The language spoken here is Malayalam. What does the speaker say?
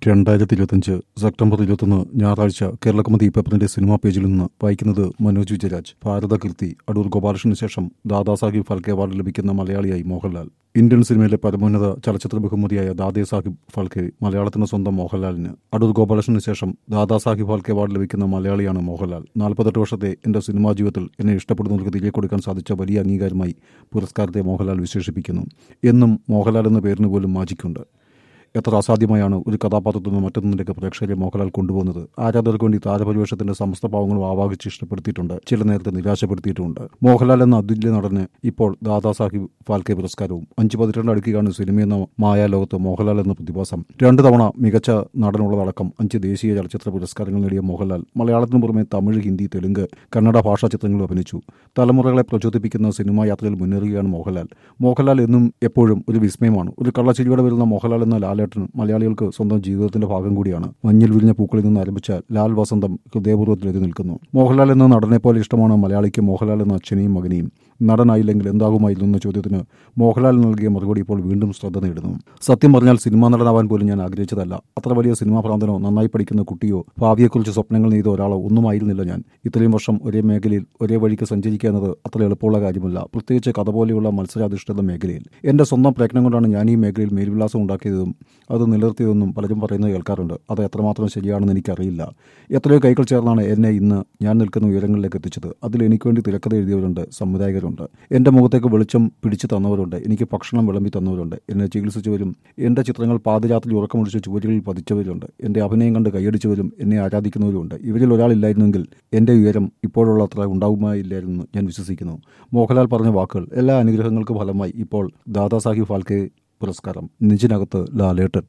രണ്ടായിരത്തി ഇരുപത്തിയഞ്ച് സെപ്റ്റംബർ ഇരുപത്തൊന്ന് ഞായറാഴ്ച കേരളകമതി പേപ്പറിന്റെ സിനിമാ പേജിൽ നിന്ന് വായിക്കുന്നത് മനോജ് വിജയരാജ് ഭാരതകീർത്തി അടൂർ ഗോപാലകൃഷ്ണന് ശേഷം ദാദാസാഹിബ് ഫാൽക്കെ അവാർഡ് ലഭിക്കുന്ന മലയാളിയായി മോഹൻലാൽ ഇന്ത്യൻ സിനിമയിലെ പരമോന്നത ചലച്ചിത്ര ബഹുമതിയായ ദാദേ സാഹിബ് ഫാൽക്കെ മലയാളത്തിന് സ്വന്തം മോഹൻലാലിന് അടൂർ ഗോപാലകൃഷ്ണന് ശേഷം ദാദാസാഹിബ് ഫാൽക്കെ അവാർഡ് ലഭിക്കുന്ന മലയാളിയാണ് മോഹൻലാൽ നാൽപ്പത്തെട്ട് വർഷത്തെ എന്റെ സിനിമാ ജീവിതത്തിൽ എന്നെ ഇഷ്ടപ്പെടുന്നവർക്ക് തിരികെ കൊടുക്കാൻ സാധിച്ച വലിയ അംഗീകാരമായി പുരസ്കാരത്തെ മോഹൻലാൽ വിശേഷിപ്പിക്കുന്നു എന്നും മോഹൻലാൽ എന്ന പേരിന് പോലും മാജിക്കുണ്ട് എത്ര അസാധ്യമായാണ് ഒരു കഥാപാത്രത്തിൽ നിന്ന് മറ്റൊന്നിലേക്ക് പ്രേക്ഷകരെ മോഹൻലാൽ കൊണ്ടുപോകുന്നത് ആരാധകർക്ക് വേണ്ടി താരപരിവേഷത്തിന്റെ സമസ്ത ഭാവങ്ങളും ആവാഹിച്ച് ഇഷ്ടപ്പെടുത്തിയിട്ടുണ്ട് ചില നേരത്തെ നിരാശപ്പെടുത്തിയിട്ടുമുണ്ട് മോഹൻലാൽ എന്ന അതുല്യ നടന് ഇപ്പോൾ ദാദാ സാഹിബ് ഫാൽക്കെ പുരസ്കാരവും അഞ്ച് പതിനെണ്ട് അടുക്കുകയാണ് സിനിമയെന്ന മായാലോകത്ത് മോഹൻലാൽ എന്ന പ്രതിഭാസം രണ്ടു തവണ മികച്ച നടനുള്ളതടക്കം അഞ്ച് ദേശീയ ചലച്ചിത്ര പുരസ്കാരങ്ങൾ നേടിയ മോഹൻലാൽ മലയാളത്തിനു പുറമെ തമിഴ് ഹിന്ദി തെലുങ്ക് കന്നഡ ഭാഷാ ചിത്രങ്ങളിൽ അഭിനയിച്ചു തലമുറകളെ പ്രചോദിപ്പിക്കുന്ന സിനിമാ യാത്രയിൽ മുന്നേറുകയാണ് മോഹൻലാൽ മോഹൻലാൽ എന്നും എപ്പോഴും ഒരു വിസ്മയമാണ് ഒരു കള്ളച്ചിരിയോടെ വരുന്ന മോഹൻലാൽ എന്ന ലാലേട്ടൻ മലയാളികൾക്ക് സ്വന്തം ജീവിതത്തിന്റെ ഭാഗം കൂടിയാണ് മഞ്ഞിൽ വിരിഞ്ഞ പൂക്കളിൽ നിന്ന് ആരംഭിച്ച ലാൽ വസന്തം ഹൃദയപൂർവ്വത്തിൽ എത്തി നിൽക്കുന്നു മോഹൻലാൽ എന്ന നടനെ പോലെ ഇഷ്ടമാണ് മലയാളിക്ക് മോഹൻലാൽ എന്ന അച്ഛനെയും മകനെയും നടനായില്ലെങ്കിൽ എന്താകുമായിരുന്നു എന്ന ചോദ്യത്തിന് മോഹൻലാൽ നൽകിയ മറുപടി ഇപ്പോൾ വീണ്ടും ശ്രദ്ധ നേടുന്നു സത്യം പറഞ്ഞാൽ സിനിമാ നടനാവാൻ പോലും ഞാൻ ആഗ്രഹിച്ചതല്ല അത്ര വലിയ സിനിമാ ഭ്രാന്തനോ നന്നായി പഠിക്കുന്ന കുട്ടിയോ ഭാവിയെക്കുറിച്ച് സ്വപ്നങ്ങൾ നെയ്ത ഒരാളോ ഒന്നുമായിരുന്നില്ല ഞാൻ ഇത്രയും വർഷം ഒരേ മേഖലയിൽ ഒരേ വഴിക്ക് സഞ്ചരിക്കുക എന്നത് അത്ര എളുപ്പമുള്ള കാര്യമല്ല പ്രത്യേകിച്ച് കഥ പോലെയുള്ള മത്സരാധിഷ്ഠിത മേഖലയിൽ എന്റെ സ്വന്തം പ്രയത്നം കൊണ്ടാണ് ഞാൻ ഈ മേഖലയിൽ മേൽവിലാസം ഉണ്ടാക്കിയതും അത് നിലനിർത്തിയതെന്നും പലരും പറയുന്നത് കേൾക്കാറുണ്ട് അത് എത്രമാത്രം ശരിയാണെന്ന് എനിക്കറിയില്ല എത്രയോ കൈകൾ ചേർന്നാണ് എന്നെ ഇന്ന് ഞാൻ നിൽക്കുന്ന ഉയരങ്ങളിലേക്ക് എത്തിച്ചത് അതിൽ എനിക്ക് വേണ്ടി തിരക്കഥ എഴുതിയവരുണ്ട് സംവിധായകരുണ്ട് എന്റെ മുഖത്തേക്ക് വെളിച്ചം പിടിച്ചു തന്നവരുണ്ട് എനിക്ക് ഭക്ഷണം വിളമ്പി തന്നവരുണ്ട് എന്നെ ചികിത്സിച്ചവരും എന്റെ ചിത്രങ്ങൾ പാദയാത്രയിൽ ഉറക്കമൊഴിച്ച് ചുവരുകളിൽ പതിച്ചവരുണ്ട് എന്റെ അഭിനയം കണ്ട് കൈയടിച്ചവരും എന്നെ ആരാധിക്കുന്നവരുമുണ്ട് ഇവരിൽ ഒരാളില്ലായിരുന്നെങ്കിൽ എന്റെ ഉയരം ഇപ്പോഴുള്ള അത്ര ഉണ്ടാവുമായില്ലായിരുന്നു ഞാൻ വിശ്വസിക്കുന്നു മോഹൻലാൽ പറഞ്ഞ വാക്കുകൾ എല്ലാ അനുഗ്രഹങ്ങൾക്കും ഫലമായി ഇപ്പോൾ ദാദാസാഹിബ് ഫാൽക്കെ പുരസ്കാരം നെഞ്ചിനകത്ത് ലാലേട്ടൻ